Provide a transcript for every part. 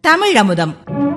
தமிழமுதம்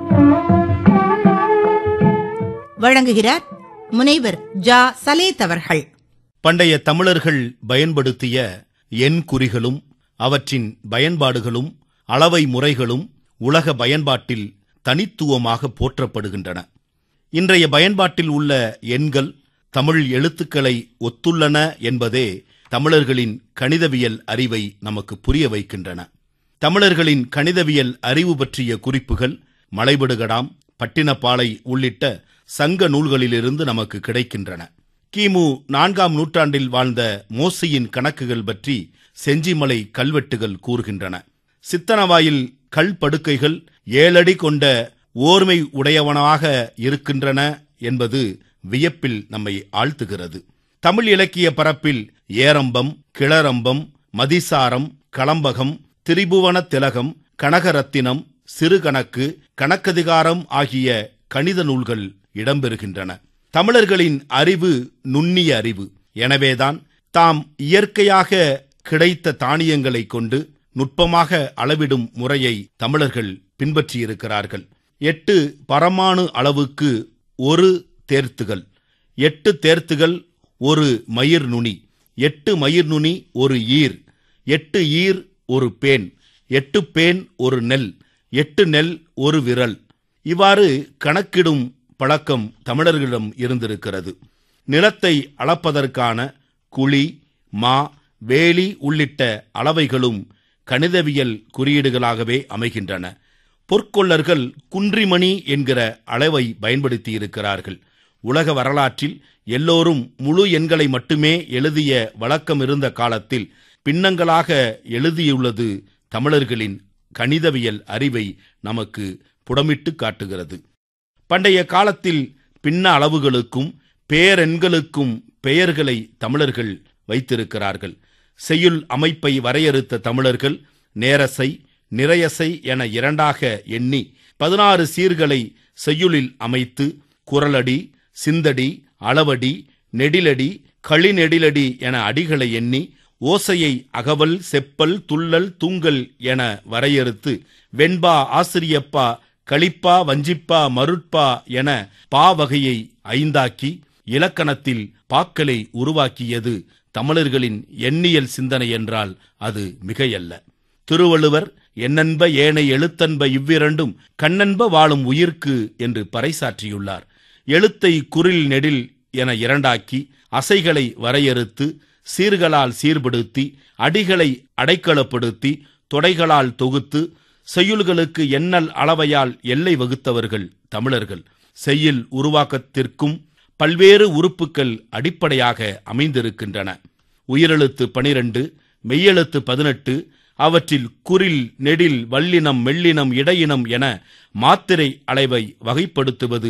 வழங்குகிறார் முனைவர் ஜா சலேத் அவர்கள் பண்டைய தமிழர்கள் பயன்படுத்திய எண் குறிகளும் அவற்றின் பயன்பாடுகளும் அளவை முறைகளும் உலக பயன்பாட்டில் தனித்துவமாக போற்றப்படுகின்றன இன்றைய பயன்பாட்டில் உள்ள எண்கள் தமிழ் எழுத்துக்களை ஒத்துள்ளன என்பதே தமிழர்களின் கணிதவியல் அறிவை நமக்கு புரிய வைக்கின்றன தமிழர்களின் கணிதவியல் அறிவு பற்றிய குறிப்புகள் மலைபடுகடாம் பட்டினப்பாலை உள்ளிட்ட சங்க நூல்களிலிருந்து நமக்கு கிடைக்கின்றன கிமு நான்காம் நூற்றாண்டில் வாழ்ந்த மோசியின் கணக்குகள் பற்றி செஞ்சிமலை கல்வெட்டுகள் கூறுகின்றன சித்தனவாயில் கல் படுக்கைகள் ஏழடி கொண்ட ஓர்மை உடையவனாக இருக்கின்றன என்பது வியப்பில் நம்மை ஆழ்த்துகிறது தமிழ் இலக்கிய பரப்பில் ஏரம்பம் கிளரம்பம் மதிசாரம் களம்பகம் திரிபுவன திலகம் கனகரத்தினம் சிறுகணக்கு கணக்கதிகாரம் ஆகிய கணித நூல்கள் இடம்பெறுகின்றன தமிழர்களின் அறிவு நுண்ணிய அறிவு எனவேதான் தாம் இயற்கையாக கிடைத்த தானியங்களை கொண்டு நுட்பமாக அளவிடும் முறையை தமிழர்கள் பின்பற்றியிருக்கிறார்கள் எட்டு பரமாணு அளவுக்கு ஒரு தேர்த்துகள் எட்டு தேர்த்துகள் ஒரு மயிர் நுனி எட்டு மயிர் நுனி ஒரு ஈர் எட்டு ஈர் ஒரு பேன் எட்டு பேன் ஒரு நெல் எட்டு நெல் ஒரு விரல் இவ்வாறு கணக்கிடும் பழக்கம் தமிழர்களிடம் இருந்திருக்கிறது நிலத்தை அளப்பதற்கான குழி மா வேலி உள்ளிட்ட அளவைகளும் கணிதவியல் குறியீடுகளாகவே அமைகின்றன பொற்கொள்ளர்கள் குன்றிமணி என்கிற அளவை பயன்படுத்தி இருக்கிறார்கள் உலக வரலாற்றில் எல்லோரும் முழு எண்களை மட்டுமே எழுதிய வழக்கம் இருந்த காலத்தில் பின்னங்களாக எழுதியுள்ளது தமிழர்களின் கணிதவியல் அறிவை நமக்கு புடமிட்டு காட்டுகிறது பண்டைய காலத்தில் பின்ன அளவுகளுக்கும் பேரெண்களுக்கும் பெயர்களை தமிழர்கள் வைத்திருக்கிறார்கள் செய்யுள் அமைப்பை வரையறுத்த தமிழர்கள் நேரசை நிறையசை என இரண்டாக எண்ணி பதினாறு சீர்களை செய்யுளில் அமைத்து குரலடி சிந்தடி அளவடி நெடிலடி களிநெடிலடி என அடிகளை எண்ணி ஓசையை அகவல் செப்பல் துள்ளல் தூங்கல் என வரையறுத்து வெண்பா ஆசிரியப்பா களிப்பா வஞ்சிப்பா மருட்பா என பா வகையை ஐந்தாக்கி இலக்கணத்தில் பாக்களை உருவாக்கியது தமிழர்களின் எண்ணியல் சிந்தனை என்றால் அது மிகையல்ல திருவள்ளுவர் என்னன்ப ஏனை எழுத்தன்ப இவ்விரண்டும் கண்ணன்ப வாழும் உயிர்க்கு என்று பறைசாற்றியுள்ளார் எழுத்தை குரில் நெடில் என இரண்டாக்கி அசைகளை வரையறுத்து சீர்களால் சீர்படுத்தி அடிகளை அடைக்கலப்படுத்தி தொடைகளால் தொகுத்து செய்யுள்களுக்கு எண்ணல் அளவையால் எல்லை வகுத்தவர்கள் தமிழர்கள் செய்யுள் உருவாக்கத்திற்கும் பல்வேறு உறுப்புக்கள் அடிப்படையாக அமைந்திருக்கின்றன உயிரெழுத்து பனிரெண்டு மெய்யெழுத்து பதினெட்டு அவற்றில் குரில் நெடில் வல்லினம் மெல்லினம் இடையினம் என மாத்திரை அளவை வகைப்படுத்துவது